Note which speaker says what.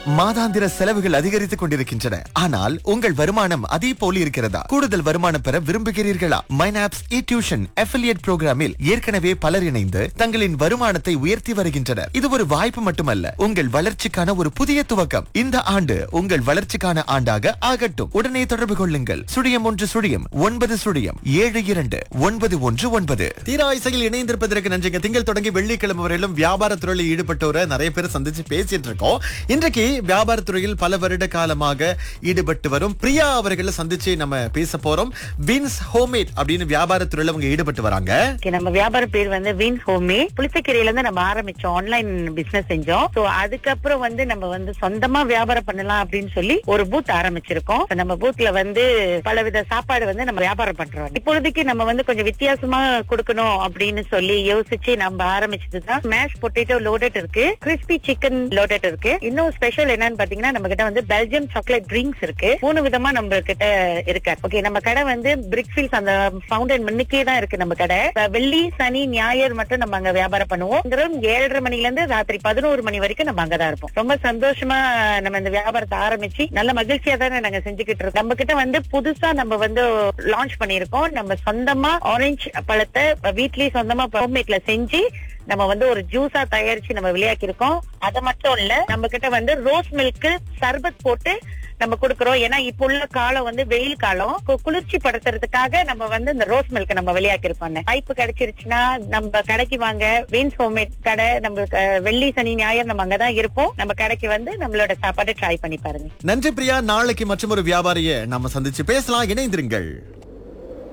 Speaker 1: மாதாந்திர செலவுகள் அதிகரித்துக் கொண்டிருக்கின்றன ஆனால் உங்கள் வருமானம் அதே போல இருக்கிறதா கூடுதல் வருமானம் பெற விரும்புகிறீர்களா மைனாப்ஸ் இ டியூஷன் அஃபிலியேட் புரோகிராமில் ஏற்கனவே பலர் இணைந்து தங்களின் வருமானத்தை உயர்த்தி வருகின்றனர் இது ஒரு வாய்ப்பு மட்டுமல்ல உங்கள் வளர்ச்சிக்கான ஒரு புதிய துவக்கம் இந்த ஆண்டு உங்கள் வளர்ச்சிக்கான ஆண்டாக ஆகட்டும் உடனே தொடர்பு கொள்ளுங்கள் சுழியம் ஒன்று சுழியம் ஒன்பது சுழியம் ஏழு இரண்டு ஒன்பது ஒன்று ஒன்பது
Speaker 2: தீரா இசையில் இணைந்திருப்பதற்கு நன்றிங்க திங்கள் தொடங்கி வெள்ளிக்கிழமை வரையிலும் வியாபார துறையில் ஈடுபட்டோரை நிறைய பேர் சந்திச்சு பேசிட்டு இருக்கோம் இன்றைக்கு வியாபார துறையில் பல வருட காலமாக ஈடுபட்டு வரும் பிரியா அவர்களை சந்திச்சு நம்ம பேச போறோம் வின்ஸ் ஹோம்மேட் அப்படின்னு வியாபார துறையில அவங்க ஈடுபட்டு வராங்க
Speaker 3: Okay, நம்ம வியாபார பேர் வந்து வீன்ஸ் ஹோமே புளிச்சக்கீரையில இருந்து நம்ம ஆரம்பிச்சோம் ஆன்லைன் பிசினஸ் செஞ்சோம் சோ அதுக்கப்புறம் வந்து நம்ம வந்து சொந்தமா வியாபாரம் பண்ணலாம் அப்படின்னு சொல்லி ஒரு பூத் ஆரம்பிச்சிருக்கோம் So, நம்ம பூத்ல வந்து பலவித சாப்பாடு வந்து நம்ம வியாபாரம் பண்றோம் இப்பொழுதைக்கு நம்ம வந்து கொஞ்சம் வித்தியாசமா கொடுக்கணும் அப்படின்னு சொல்லி யோசிச்சு நம்ம ஆரம்பிச்சதுதான் மேஷ் பொட்டேட்டோ லோடட் இருக்கு கிறிஸ்பி சிக்கன் லோடட் இருக்கு இன்னும் ஸ்பெஷல் என்னன்னு பாத்தீங்கன்னா நம்ம கிட்ட வந்து பெல்ஜியம் சாக்லேட் ட்ரிங்க்ஸ் இருக்கு மூணு விதமா நம்ம கிட்ட இருக்கு ஓகே நம்ம கடை வந்து பிரிக்ஃபீல்ஸ் அந்த ஃபவுண்டன் முன்னுக்கே தான் இருக்கு நம்ம கடை இப்ப வெள்ளி சனி ஞாயிறு மட்டும் நம்ம அங்க வியாபாரம் பண்ணுவோம் சாயந்தரம் ஏழரை மணில இருந்து ராத்திரி பதினோரு மணி வரைக்கும் நம்ம அங்கதான் இருப்போம் ரொம்ப சந்தோஷமா நம்ம இந்த வியாபாரத்தை ஆரம்பிச்சு நல்ல மகிழ்ச்சியா தானே நாங்க செஞ்சுக்கிட்டு இருக்கோம் நம்ம கிட்ட வந்து புதுசா நம்ம வந்து லான்ச் பண்ணிருக்கோம் நம்ம சொந்தமா ஆரஞ்சு பழத்தை வீட்லயே சொந்தமா ஹோம்மேட்ல செஞ்சு நம்ம வந்து ஒரு ஜூஸா தயாரிச்சு நம்ம விளையாக்கி இருக்கோம் அது மட்டும் இல்ல நம்ம கிட்ட வந்து ரோஸ் மில்க் சர்பத் போட்டு நம்ம கொடுக்கறோம் ஏன்னா இப்ப உள்ள காலம் வந்து வெயில் காலம் கு- குளிர்ச்சி படுத்துறதுக்காக நம்ம வந்து இந்த ரோஸ் மில்க் நம்ம விளையாக்கி இருக்கோம் வாய்ப்பு கிடைச்சிருச்சுன்னா நம்ம கடைக்கு வாங்க வீன்ஸ் ஹோம்மேட் கடை நம்ம அஹ், வெள்ளி சனி ஞாயிறு நம்ம அங்கதான் இருப்போம் நம்ம கடைக்கு வந்து நம்மளோட சாப்பாடு ட்ரை பண்ணி பாருங்க
Speaker 2: நன்றி பிரியா நாளைக்கு மற்றும் ஒரு வியாபாரியை நம்ம சந்திச்சு பேசலாம் இணைந்திருங்கள்